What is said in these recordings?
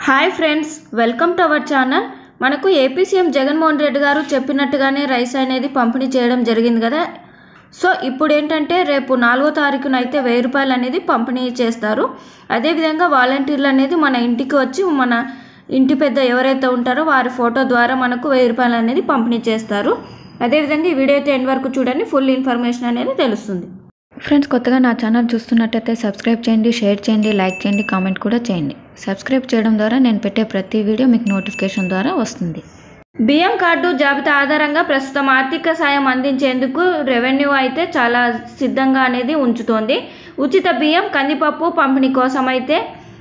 hi friends welcome to our channel మనకు AP CM Jaganmohan Reddy garu చెప్పినట్టుగానే rice అనేది పంపిణీ చేయడం జరిగింది కదా సో ఇప్పుడు ఏంటంటే రేపు నాలుగో తారీఖున అయితే వెయ్యి రూపాయలు అనేది పంపిణీ చేస్తారు అదేవిధంగా వాలంటీర్లు అనేది మన ఇంటికి వచ్చి మన ఇంటి పెద్ద ఎవరైతే ఉంటారో వారి ఫోటో ద్వారా మనకు వెయ్యి రూపాయలు అనేది పంపిణీ చేస్తారు అదేవిధంగా ఈ వీడియో అయితే ఎండ్ వరకు చూడండి ఫుల్ ఇన్ఫర్మేషన్ అనేది తెలుస్తుంది ఫ్రెండ్స్ కొత్తగా నా ఛానల్ చూస్తున్నట్టయితే సబ్స్క్రైబ్ చేయండి షేర్ చేయండి లైక్ చేయండి కామెంట్ కూడా చేయండి సబ్స్క్రైబ్ చేయడం ద్వారా నేను పెట్టే ప్రతి వీడియో మీకు నోటిఫికేషన్ ద్వారా వస్తుంది బియ్యం కార్డు జాబితా ఆధారంగా ప్రస్తుతం ఆర్థిక సాయం అందించేందుకు రెవెన్యూ అయితే చాలా సిద్ధంగా అనేది ఉంచుతోంది ఉచిత బియ్యం కందిపప్పు పంపిణీ కోసం అయితే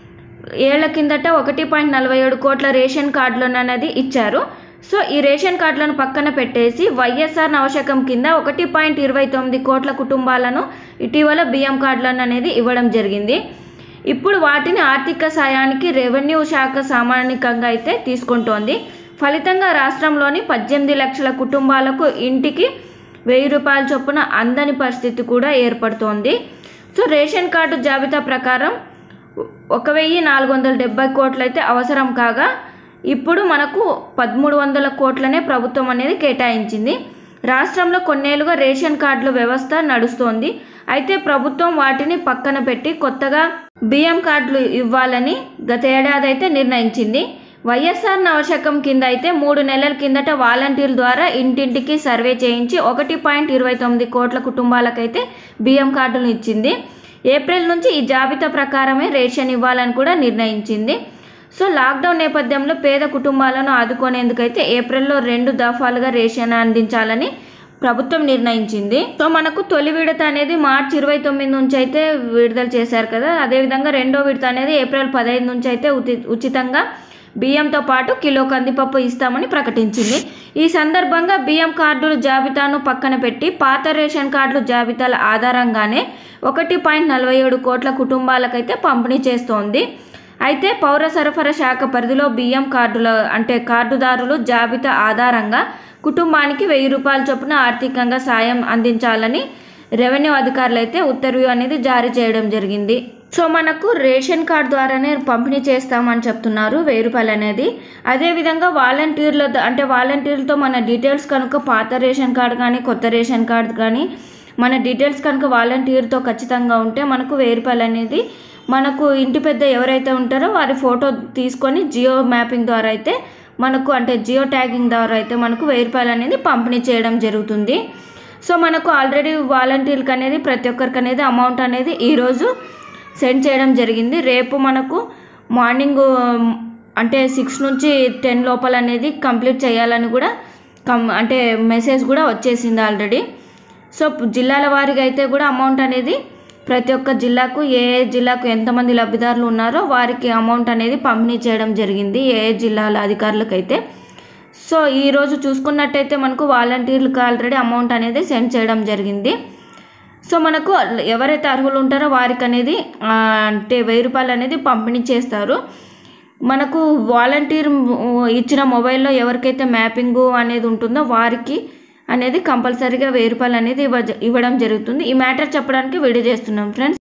ఏళ్ల కిందట ఒకటి పాయింట్ నలభై ఏడు కోట్ల రేషన్ కార్డులను అనేది ఇచ్చారు సో ఈ రేషన్ కార్డులను పక్కన పెట్టేసి వైఎస్ఆర్ నవశకం కింద ఒకటి పాయింట్ ఇరవై తొమ్మిది కోట్ల కుటుంబాలను ఇటీవల బియ్యం కార్డులను అనేది ఇవ్వడం జరిగింది ఇప్పుడు వాటిని ఆర్థిక సాయానికి రెవెన్యూ శాఖ సామాన్యంగా అయితే తీసుకుంటోంది ఫలితంగా రాష్ట్రంలోని పద్దెనిమిది లక్షల కుటుంబాలకు ఇంటికి వెయ్యి రూపాయల చొప్పున అందని పరిస్థితి కూడా ఏర్పడుతోంది సో రేషన్ కార్డు జాబితా ప్రకారం ఒక వెయ్యి నాలుగు వందల డెబ్బై కోట్లు అయితే అవసరం కాగా ఇప్పుడు మనకు పదమూడు వందల కోట్లనే ప్రభుత్వం అనేది కేటాయించింది రాష్ట్రంలో కొన్నేళ్లుగా రేషన్ కార్డుల వ్యవస్థ నడుస్తోంది అయితే ప్రభుత్వం వాటిని పక్కన పెట్టి కొత్తగా బియ్యం కార్డులు ఇవ్వాలని గత ఏడాది అయితే నిర్ణయించింది వైఎస్ఆర్ నవశకం కింద అయితే మూడు నెలల కిందట వాలంటీర్ల ద్వారా ఇంటింటికి సర్వే చేయించి ఒకటి పాయింట్ ఇరవై తొమ్మిది కోట్ల కుటుంబాలకైతే బియ్యం కార్డులు ఇచ్చింది ఏప్రిల్ నుంచి ఈ జాబితా ప్రకారమే రేషన్ ఇవ్వాలని కూడా నిర్ణయించింది సో లాక్డౌన్ నేపథ్యంలో పేద కుటుంబాలను ఆదుకునేందుకైతే ఏప్రిల్లో రెండు దఫాలుగా రేషన్ అందించాలని ప్రభుత్వం నిర్ణయించింది సో మనకు తొలి విడత అనేది మార్చి ఇరవై తొమ్మిది నుంచి అయితే విడుదల చేశారు కదా అదేవిధంగా రెండో విడత అనేది ఏప్రిల్ పదహైదు నుంచి అయితే ఉతి ఉచితంగా బియ్యంతో పాటు కిలో కందిపప్పు ఇస్తామని ప్రకటించింది ఈ సందర్భంగా బియ్యం కార్డుల జాబితాను పక్కన పెట్టి పాత రేషన్ కార్డుల జాబితాల ఆధారంగానే ఒకటి పాయింట్ నలభై ఏడు కోట్ల కుటుంబాలకైతే పంపిణీ చేస్తోంది అయితే పౌర సరఫరా శాఖ పరిధిలో బియ్యం కార్డుల అంటే కార్డుదారులు జాబితా ఆధారంగా కుటుంబానికి వెయ్యి రూపాయల చొప్పున ఆర్థికంగా సాయం అందించాలని రెవెన్యూ అధికారులు అయితే ఉత్తర్వు అనేది జారీ చేయడం జరిగింది సో మనకు రేషన్ కార్డు ద్వారానే పంపిణీ చేస్తామని చెప్తున్నారు వెయ్యి రూపాయలు అనేది అదేవిధంగా వాలంటీర్ల అంటే వాలంటీర్లతో మన డీటెయిల్స్ కనుక పాత రేషన్ కార్డు కానీ కొత్త రేషన్ కార్డు కానీ మన డీటెయిల్స్ కనుక వాలంటీర్తో ఖచ్చితంగా ఉంటే మనకు వెయ్యి రూపాయలు అనేది మనకు ఇంటి పెద్ద ఎవరైతే ఉంటారో వారి ఫోటో తీసుకొని జియో మ్యాపింగ్ ద్వారా అయితే మనకు అంటే జియో ట్యాగింగ్ ద్వారా అయితే మనకు వెయ్యి రూపాయలు అనేది పంపిణీ చేయడం జరుగుతుంది సో మనకు ఆల్రెడీ వాలంటీర్కి అనేది ప్రతి ఒక్కరికి అనేది అమౌంట్ అనేది ఈరోజు సెండ్ చేయడం జరిగింది రేపు మనకు మార్నింగ్ అంటే సిక్స్ నుంచి టెన్ లోపల అనేది కంప్లీట్ చేయాలని కూడా కం అంటే మెసేజ్ కూడా వచ్చేసింది ఆల్రెడీ సో జిల్లాల వారీగా అయితే కూడా అమౌంట్ అనేది ప్రతి ఒక్క జిల్లాకు ఏ ఏ జిల్లాకు ఎంతమంది లబ్ధిదారులు ఉన్నారో వారికి అమౌంట్ అనేది పంపిణీ చేయడం జరిగింది ఏ ఏ జిల్లాల అధికారులకైతే సో ఈరోజు చూసుకున్నట్టయితే మనకు వాలంటీర్లకు ఆల్రెడీ అమౌంట్ అనేది సెండ్ చేయడం జరిగింది సో మనకు ఎవరైతే అర్హులు ఉంటారో వారికి అనేది ఆ, అంటే వెయ్యి రూపాయలు అనేది పంపిణీ చేస్తారు మనకు వాలంటీర్ ఇచ్చిన మొబైల్లో ఎవరికైతే మ్యాపింగ్ అనేది ఉంటుందో వారికి అనేది కంపల్సరీగా వెయ్యి రూపాయలు అనేది ఇవ్వ ఇవ్వడం జరుగుతుంది ఈ మ్యాటర్ చెప్పడానికి వీడియో చేస్తున్నాం ఫ్రెండ్స్